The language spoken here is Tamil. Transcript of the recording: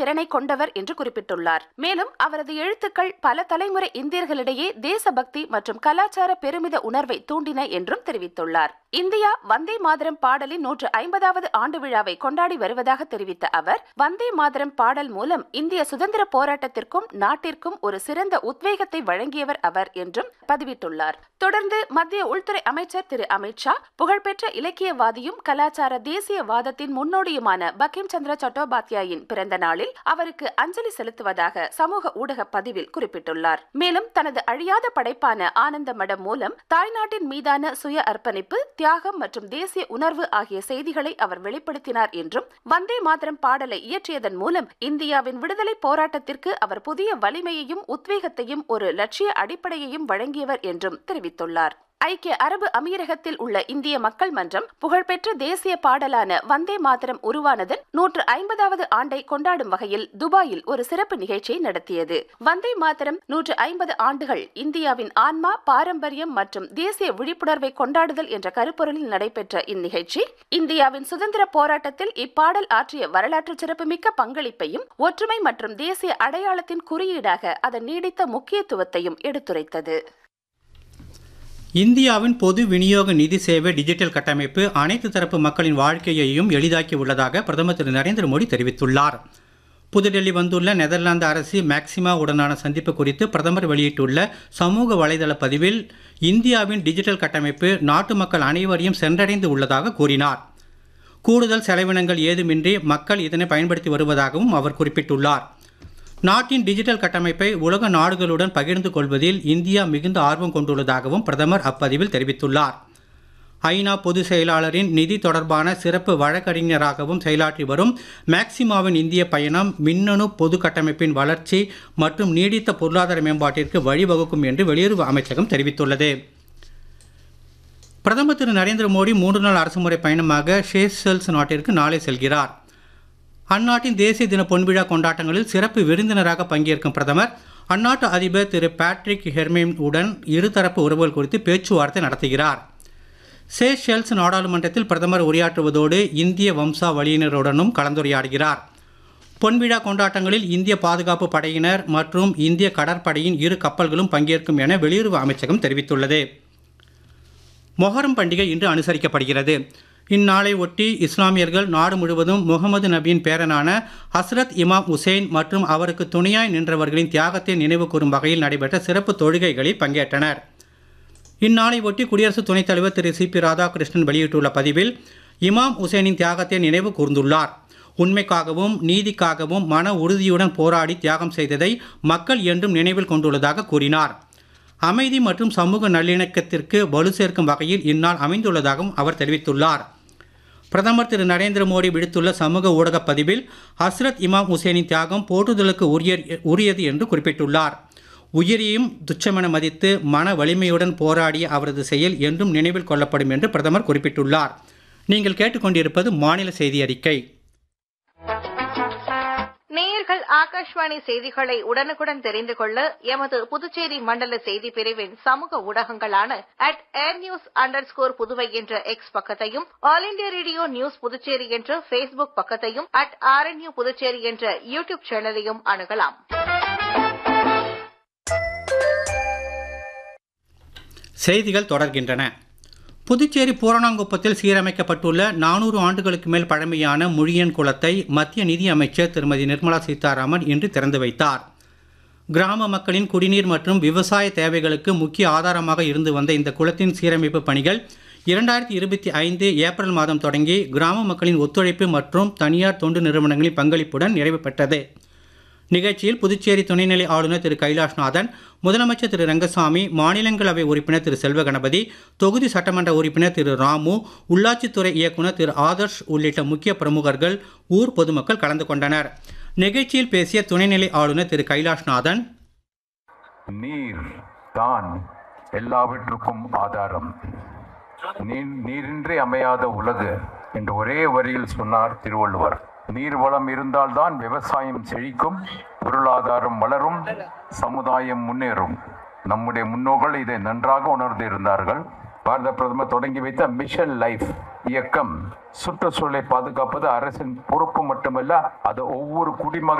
திறனை கொண்டவர் என்று குறிப்பிட்டுள்ளார் மேலும் அவரது எழுத்துக்கள் பல தலைமுறை இந்தியர்களிடையே தேசபக்தி மற்றும் கலாச்சார பெருமித உணர்வை தூண்டின என்றும் தெரிவித்துள்ளார் இந்தியா வந்தே மாதரம் பாடலின் நூற்று ஐம்பதாவது ஆண்டு விழாவை கொண்டாடி வருவதாக தெரிவித்த அவர் வந்தே மாதரம் பாடல் மூலம் இந்திய சுதந்திர போராட்டத்திற்கும் நாட்டிற்கும் ஒரு சிறந்த உத்வேகத்தை வழங்கியவர் அவர் என்றும் பதிவிட்டுள்ளார் தொடர்ந்து மத்திய உள்துறை அமைச்சர் திரு அமித்ஷா புகழ்பெற்ற இலக்கியவாதியும் கலாச்சார தேசியவாதத்தின் முன்னோடியுமான பக்கிம் சந்திர சட்டோபாத்யாயின் பிறந்த நாளில் அவருக்கு அஞ்சலி செலுத்துவதாக சமூக ஊடக பதிவில் குறிப்பிட்டுள்ளார் மேலும் தனது அழியாத படைப்பான ஆனந்த மடம் மூலம் தாய்நாட்டின் மீதான சுய அர்ப்பணிப்பு தியாகம் மற்றும் தேசிய உணர்வு ஆகிய செய்திகளை அவர் வெளிப்படுத்தினார் என்றும் வந்தே மாதரம் பாடலை இயற்றியதன் மூலம் இந்தியாவின் விடுதலை போராட்டத்திற்கு அவர் புதிய வலிமையையும் உத்வேகத்தையும் ஒரு லட்சிய அடிப்படையையும் வழங்கியவர் என்றும் தெரிவித்துள்ளார் ஐக்கிய அரபு அமீரகத்தில் உள்ள இந்திய மக்கள் மன்றம் புகழ்பெற்ற தேசிய பாடலான வந்தே மாதரம் உருவானதன் நூற்று ஐம்பதாவது ஆண்டை கொண்டாடும் வகையில் துபாயில் ஒரு சிறப்பு நிகழ்ச்சியை நடத்தியது வந்தே மாதரம் நூற்று ஐம்பது ஆண்டுகள் இந்தியாவின் ஆன்மா பாரம்பரியம் மற்றும் தேசிய விழிப்புணர்வை கொண்டாடுதல் என்ற கருப்பொருளில் நடைபெற்ற இந்நிகழ்ச்சி இந்தியாவின் சுதந்திர போராட்டத்தில் இப்பாடல் ஆற்றிய வரலாற்று சிறப்புமிக்க பங்களிப்பையும் ஒற்றுமை மற்றும் தேசிய அடையாளத்தின் குறியீடாக அதன் நீடித்த முக்கியத்துவத்தையும் எடுத்துரைத்தது இந்தியாவின் பொது விநியோக நிதி சேவை டிஜிட்டல் கட்டமைப்பு அனைத்து தரப்பு மக்களின் வாழ்க்கையையும் எளிதாக்கி உள்ளதாக பிரதமர் திரு நரேந்திர மோடி தெரிவித்துள்ளார் புதுடெல்லி வந்துள்ள நெதர்லாந்து அரசு மேக்சிமா உடனான சந்திப்பு குறித்து பிரதமர் வெளியிட்டுள்ள சமூக வலைதள பதிவில் இந்தியாவின் டிஜிட்டல் கட்டமைப்பு நாட்டு மக்கள் அனைவரையும் சென்றடைந்து உள்ளதாக கூறினார் கூடுதல் செலவினங்கள் ஏதுமின்றி மக்கள் இதனை பயன்படுத்தி வருவதாகவும் அவர் குறிப்பிட்டுள்ளார் நாட்டின் டிஜிட்டல் கட்டமைப்பை உலக நாடுகளுடன் பகிர்ந்து கொள்வதில் இந்தியா மிகுந்த ஆர்வம் கொண்டுள்ளதாகவும் பிரதமர் அப்பதிவில் தெரிவித்துள்ளார் ஐநா பொதுச் செயலாளரின் நிதி தொடர்பான சிறப்பு வழக்கறிஞராகவும் செயலாற்றி வரும் மேக்சிமாவின் இந்திய பயணம் மின்னணு பொது கட்டமைப்பின் வளர்ச்சி மற்றும் நீடித்த பொருளாதார மேம்பாட்டிற்கு வழிவகுக்கும் என்று வெளியுறவு அமைச்சகம் தெரிவித்துள்ளது பிரதமர் திரு நரேந்திர மோடி மூன்று நாள் அரசுமுறை பயணமாக ஷேஷல்ஸ் நாட்டிற்கு நாளை செல்கிறார் அந்நாட்டின் தேசிய தின பொன்விழா கொண்டாட்டங்களில் சிறப்பு விருந்தினராக பங்கேற்கும் பிரதமர் அந்நாட்டு அதிபர் திரு பேட்ரிக் ஹெர்மேன் உடன் இருதரப்பு உறவுகள் குறித்து பேச்சுவார்த்தை நடத்துகிறார் சேஷெல்ஸ் நாடாளுமன்றத்தில் பிரதமர் உரையாற்றுவதோடு இந்திய வம்சாவளியினருடனும் கலந்துரையாடுகிறார் பொன்விழா கொண்டாட்டங்களில் இந்திய பாதுகாப்பு படையினர் மற்றும் இந்திய கடற்படையின் இரு கப்பல்களும் பங்கேற்கும் என வெளியுறவு அமைச்சகம் தெரிவித்துள்ளது மொஹரம் பண்டிகை இன்று அனுசரிக்கப்படுகிறது இந்நாளை ஒட்டி இஸ்லாமியர்கள் நாடு முழுவதும் முகமது நபியின் பேரனான ஹஸ்ரத் இமாம் உசேன் மற்றும் அவருக்கு துணையாய் நின்றவர்களின் தியாகத்தை நினைவு கூறும் வகையில் நடைபெற்ற சிறப்பு தொழுகைகளில் பங்கேற்றனர் இந்நாளை ஒட்டி குடியரசு துணைத் தலைவர் திரு சி பி ராதாகிருஷ்ணன் வெளியிட்டுள்ள பதிவில் இமாம் உசேனின் தியாகத்தை நினைவு கூர்ந்துள்ளார் உண்மைக்காகவும் நீதிக்காகவும் மன உறுதியுடன் போராடி தியாகம் செய்ததை மக்கள் என்றும் நினைவில் கொண்டுள்ளதாக கூறினார் அமைதி மற்றும் சமூக நல்லிணக்கத்திற்கு வலு சேர்க்கும் வகையில் இந்நாள் அமைந்துள்ளதாகவும் அவர் தெரிவித்துள்ளார் பிரதமர் திரு நரேந்திர மோடி விடுத்துள்ள சமூக ஊடகப் பதிவில் ஹஸ்ரத் இமாம் ஹுசேனின் தியாகம் போற்றுதலுக்கு உரிய உரியது என்று குறிப்பிட்டுள்ளார் உயிரையும் துச்சமென மதித்து மன வலிமையுடன் போராடிய அவரது செயல் என்றும் நினைவில் கொள்ளப்படும் என்று பிரதமர் குறிப்பிட்டுள்ளார் நீங்கள் கேட்டுக்கொண்டிருப்பது மாநில செய்தி அறிக்கை நேயர்கள் ஆகாஷ்வாணி செய்திகளை உடனுக்குடன் தெரிந்து கொள்ள எமது புதுச்சேரி மண்டல செய்தி பிரிவின் சமூக ஊடகங்களான at air news underscore Puduvai என்ற எக்ஸ் பக்கத்தையும் All India Radio news Puducherry என்ற ஃபேஸ்புக் பக்கத்தையும் அட் ஆர்என்யூ புதுச்சேரி என்ற யூ டியூப் சேனலையும் அணுகலாம் செய்திகள் தொடர்கின்றன புதுச்சேரி பூரணாங்குப்பத்தில் சீரமைக்கப்பட்டுள்ள நானூறு ஆண்டுகளுக்கு மேல் பழமையான முழியன் குளத்தை மத்திய நிதி அமைச்சர் திருமதி நிர்மலா சீதாராமன் இன்று திறந்து வைத்தார் கிராம மக்களின் குடிநீர் மற்றும் விவசாய தேவைகளுக்கு முக்கிய ஆதாரமாக இருந்து வந்த இந்த குளத்தின் சீரமைப்பு பணிகள் இரண்டாயிரத்தி இருபத்தி ஐந்து ஏப்ரல் மாதம் தொடங்கி கிராம மக்களின் ஒத்துழைப்பு மற்றும் தனியார் தொண்டு நிறுவனங்களின் பங்களிப்புடன் நிறைவு பெற்றது நிகழ்ச்சியில் புதுச்சேரி துணைநிலை ஆளுநர் திரு கைலாஷ்நாதன் முதலமைச்சர் திரு ரங்கசாமி மாநிலங்களவை உறுப்பினர் திரு செல்வ கணபதி தொகுதி சட்டமன்ற உறுப்பினர் திரு ராமு உள்ளாட்சித்துறை இயக்குனர் திரு ஆதர்ஷ் உள்ளிட்ட முக்கிய பிரமுகர்கள் ஊர் பொதுமக்கள் கலந்து கொண்டனர் நிகழ்ச்சியில் பேசிய துணைநிலை ஆளுநர் திரு கைலாஷ்நாதன் நீர் தான் எல்லாவற்றுக்கும் ஆதாரம் நீர் நீரின்றி அமையாத உலகு என்று ஒரே வரியில் சொன்னார் திருவள்ளுவர் நீர் வளம் இருந்தால்தான் விவசாயம் செழிக்கும் பொருளாதாரம் வளரும் சமுதாயம் முன்னேறும் நம்முடைய முன்னோர்கள் இதை நன்றாக உணர்ந்து இருந்தார்கள் பாரத பிரதமர் தொடங்கி வைத்த மிஷன் லைஃப் இயக்கம் சுற்றுச்சூழலை பாதுகாப்பது அரசின் பொறுப்பு மட்டுமல்ல அது ஒவ்வொரு குடிமகன்